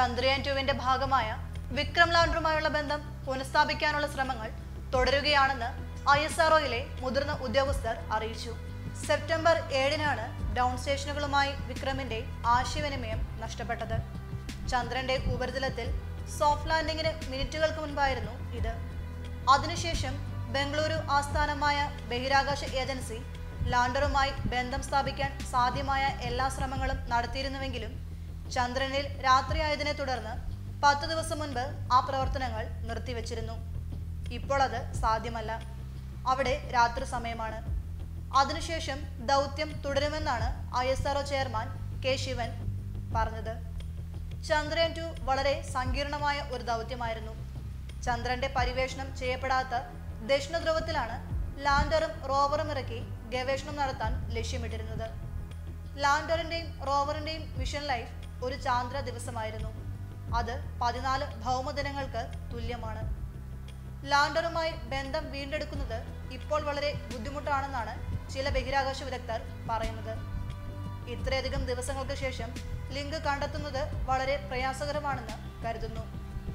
ചന്ദ്രയാൻ ടുവിന്റെ ഭാഗമായ വിക്രം ലാൻഡറുമായുള്ള ബന്ധം പുനഃസ്ഥാപിക്കാനുള്ള ശ്രമങ്ങൾ തുടരുകയാണെന്ന് ഐ എസ് ആർഒയിലെ മുതിർന്ന ഉദ്യോഗസ്ഥർ അറിയിച്ചു സെപ്റ്റംബർ ഏഴിനാണ് ഡൗൺ സ്റ്റേഷനുകളുമായി വിക്രമിന്റെ ആശയവിനിമയം നഷ്ടപ്പെട്ടത് ചന്ദ്രന്റെ ഉപരിതലത്തിൽ സോഫ്റ്റ് ലാൻഡിങ്ങിന് മിനിറ്റുകൾക്ക് മുൻപായിരുന്നു ഇത് അതിനുശേഷം ബംഗളൂരു ആസ്ഥാനമായ ബഹിരാകാശ ഏജൻസി ലാൻഡറുമായി ബന്ധം സ്ഥാപിക്കാൻ സാധ്യമായ എല്ലാ ശ്രമങ്ങളും നടത്തിയിരുന്നുവെങ്കിലും ചന്ദ്രനിൽ രാത്രിയായതിനെ തുടർന്ന് പത്ത് ദിവസം മുൻപ് ആ പ്രവർത്തനങ്ങൾ നിർത്തിവച്ചിരുന്നു ഇപ്പോൾ അത് സാധ്യമല്ല അവിടെ രാത്രി സമയമാണ് അതിനുശേഷം ദൗത്യം തുടരുമെന്നാണ് I S R O chairman K Sivan പറഞ്ഞത് ചന്ദ്രയാൻ ടു വളരെ സങ്കീർണമായ ഒരു ദൗത്യമായിരുന്നു ചന്ദ്രന്റെ പരിവേഷണം ചെയ്യപ്പെടാത്ത ദക്ഷിണ ധ്രുവത്തിലാണ് ലാൻഡറും റോവറും ഇറക്കി ഗവേഷണം നടത്താൻ ലക്ഷ്യമിട്ടിരുന്നത് ലാൻഡറിന്റെയും റോവറിന്റെയും മിഷൻ ലൈഫ് ഒരു ചാന്ദ്ര ദിവസമായിരുന്നു അത് പതിനാല് ഭൗമദിനങ്ങൾക്ക് തുല്യമാണ് ലാൻഡറുമായി ബന്ധം വീണ്ടെടുക്കുന്നത് ഇപ്പോൾ വളരെ ബുദ്ധിമുട്ടാണെന്നാണ് ചില ബഹിരാകാശ വിദഗ്ധർ പറയുന്നത് ഇത്രയധികം ദിവസങ്ങൾക്ക് ശേഷം ലിങ്ക് കണ്ടെത്തുന്നത് വളരെ പ്രയാസകരമാണെന്ന് കരുതുന്നു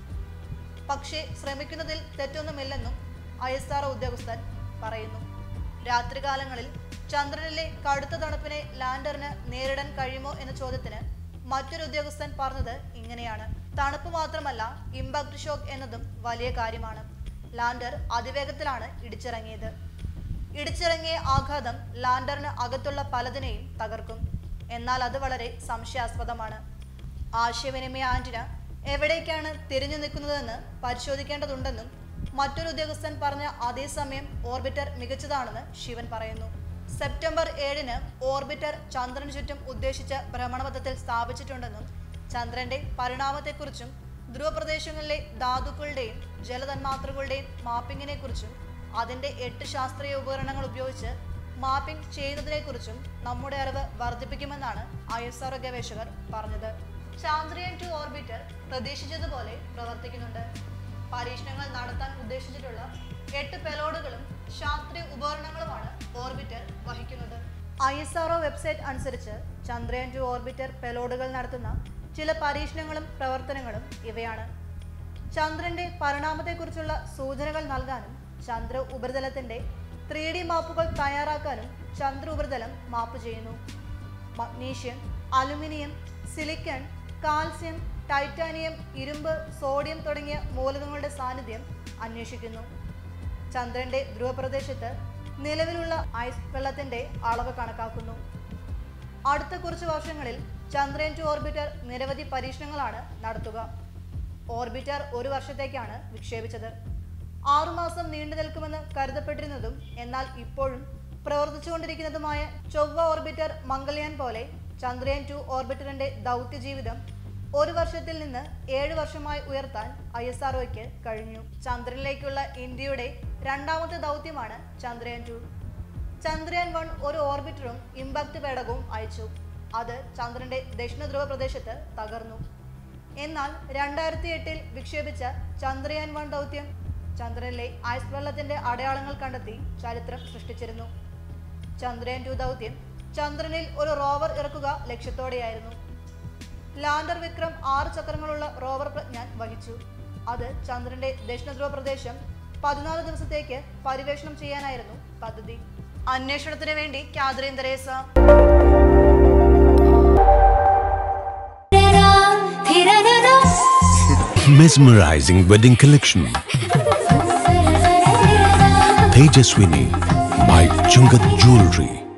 പക്ഷേ ശ്രമിക്കുന്നതിൽ തെറ്റൊന്നുമില്ലെന്നും ഐ എസ് ആർ ഉദ്യോഗസ്ഥൻ പറയുന്നു രാത്രികാലങ്ങളിൽ ചന്ദ്രനിലെ കടുത്ത തണുപ്പിനെ ലാൻഡറിന് നേരിടാൻ കഴിയുമോ എന്ന ചോദ്യത്തിന് മറ്റൊരു ഉദ്യോഗസ്ഥൻ പറഞ്ഞത് ഇങ്ങനെയാണ് തണുപ്പ് മാത്രമല്ല ഇമ്പാക്ട് ഷോക്ക് എന്നതും വലിയ കാര്യമാണ് ലാൻഡർ അതിവേഗത്തിലാണ് ഇടിച്ചിറങ്ങിയത് ഇടിച്ചിറങ്ങിയ ആഘാതം ലാൻഡറിന് അകത്തുള്ള പലതിനെയും തകർക്കും എന്നാൽ അത് വളരെ സംശയാസ്പദമാണ് ആശയവിനിമയ ആന്റിന എവിടേക്കാണ് തിരിഞ്ഞു നിൽക്കുന്നതെന്ന് പരിശോധിക്കേണ്ടതുണ്ടെന്നും മറ്റൊരു ഉദ്യോഗസ്ഥൻ പറഞ്ഞ അതേസമയം ഓർബിറ്റർ മികച്ചതാണെന്ന് ശിവൻ പറയുന്നു സെപ്റ്റംബർ ഏഴിന് ഓർബിറ്റർ ചന്ദ്രന് ചുറ്റും ഉദ്ദേശിച്ച ഭ്രമണപഥത്തിൽ സ്ഥാപിച്ചിട്ടുണ്ടെന്നും ചന്ദ്രന്റെ പരിണാമത്തെക്കുറിച്ചും ധ്രുവപ്രദേശങ്ങളിലെ ധാതുക്കളുടെയും ജലതന്മാത്രകളുടെയും മാപ്പിങ്ങിനെ കുറിച്ചും അതിന്റെ എട്ട് ശാസ്ത്രീയ ഉപകരണങ്ങൾ ഉപയോഗിച്ച് മാപ്പിംഗ് ചെയ്യുന്നതിനെക്കുറിച്ചും നമ്മുടെ അറിവ് വർദ്ധിപ്പിക്കുമെന്നാണ് ഐ എസ് ആർ ഗവേഷകർ പറഞ്ഞത് ചാന്ദ്രയാൻ ടു ഓർബിറ്റർ പ്രതീക്ഷിച്ചതുപോലെ പ്രവർത്തിക്കുന്നുണ്ട് പരീക്ഷണങ്ങൾ നടത്താൻ ഉദ്ദേശിച്ചിട്ടുള്ള എട്ട് പെലോഡുകളും ശാസ്ത്രീയ ഉപകരണങ്ങളുമാണ് ഓർബിറ്റർ വഹിക്കുന്നത് ഐ എസ് ആർ വെബ്സൈറ്റ് അനുസരിച്ച് ചന്ദ്രയാൻ ടു ഓർബിറ്റർ പെലോഡുകൾ നടത്തുന്ന ചില പരീക്ഷണങ്ങളും പ്രവർത്തനങ്ങളും ഇവയാണ് ചന്ദ്രന്റെ പരിണാമത്തെക്കുറിച്ചുള്ള സൂചനകൾ നൽകാനും ചന്ദ്ര ഉപരിതലത്തിന്റെ ത്രീ ഡി മാപ്പുകൾ തയ്യാറാക്കാനും ചന്ദ്ര ഉപരിതലം മാപ്പ് ചെയ്യുന്നു magnesium aluminium silicon calcium titanium ഇരുമ്പ് സോഡിയം തുടങ്ങിയ മൂലകങ്ങളുടെ സാന്നിധ്യം അന്വേഷിക്കുന്നു ചന്ദ്രന്റെ ധ്രുവപ്രദേശത്ത് നിലവിലുള്ള ഐസ് വെള്ളത്തിന്റെ അളവ് കണക്കാക്കുന്നു അടുത്ത കുറച്ച് വർഷങ്ങളിൽ ചന്ദ്രയാൻ ടു ഓർബിറ്റർ നിരവധി പരീക്ഷണങ്ങളാണ് നടത്തുക ഓർബിറ്റർ ഒരു വർഷത്തേക്കാണ് വിക്ഷേപിച്ചത് ആറുമാസം നീണ്ടു നിൽക്കുമെന്ന് കരുതപ്പെട്ടിരുന്നതും എന്നാൽ ഇപ്പോഴും പ്രവർത്തിച്ചുകൊണ്ടിരിക്കുന്നതുമായ ചൊവ്വ ഓർബിറ്റർ മംഗൾയാൻ പോലെ ചന്ദ്രയാൻ ടു ഓർബിറ്ററിന്റെ ദൗത്യ ജീവിതം ഒരു വർഷത്തിൽ നിന്ന് ഏഴ് വർഷമായി ഉയർത്താൻ ഐ എസ് ആർ കഴിഞ്ഞു ചന്ദ്രനിലേക്കുള്ള ഇന്ത്യയുടെ രണ്ടാമത്തെ ദൗത്യമാണ് ചന്ദ്രയാൻ ടു ചന്ദ്രയാൻ വൺ ഒരു ഓർബിറ്ററും ഇമ്പാക്ട് പേടകവും അയച്ചു അത് ചന്ദ്രന്റെ ദക്ഷിണ ധ്രുവ പ്രദേശത്ത് തകർന്നു എന്നാൽ രണ്ടായിരത്തി എട്ടിൽ വിക്ഷേപിച്ച ചന്ദ്രയാൻ വൺ ദൗത്യം ചന്ദ്രനിലെ ഐസ് വെള്ളത്തിന്റെ അടയാളങ്ങൾ കണ്ടെത്തി ചരിത്രം സൃഷ്ടിച്ചിരുന്നു ചന്ദ്രയാൻ ടു ദൗത്യം ചന്ദ്രനിൽ ഒരു റോവർ ഇറക്കുക ലക്ഷ്യത്തോടെയായിരുന്നു ലാൻഡർ വിക്രം ആറ് ചക്രങ്ങളുള്ള റോവർ പ്രജ്ഞാൻ വഹിച്ചു അത് ചന്ദ്രന്റെ ദക്ഷിണ ധ്രുവ പ്രദേശം പതിനാല് ദിവസത്തേക്ക് പര്യവേഷണം ചെയ്യാനായിരുന്നു പദ്ധതി അന്വേഷണത്തിന് വേണ്ടി Catherine Teresa Mesmerizing wedding collection. Tejaswini by Chungat Jewelry.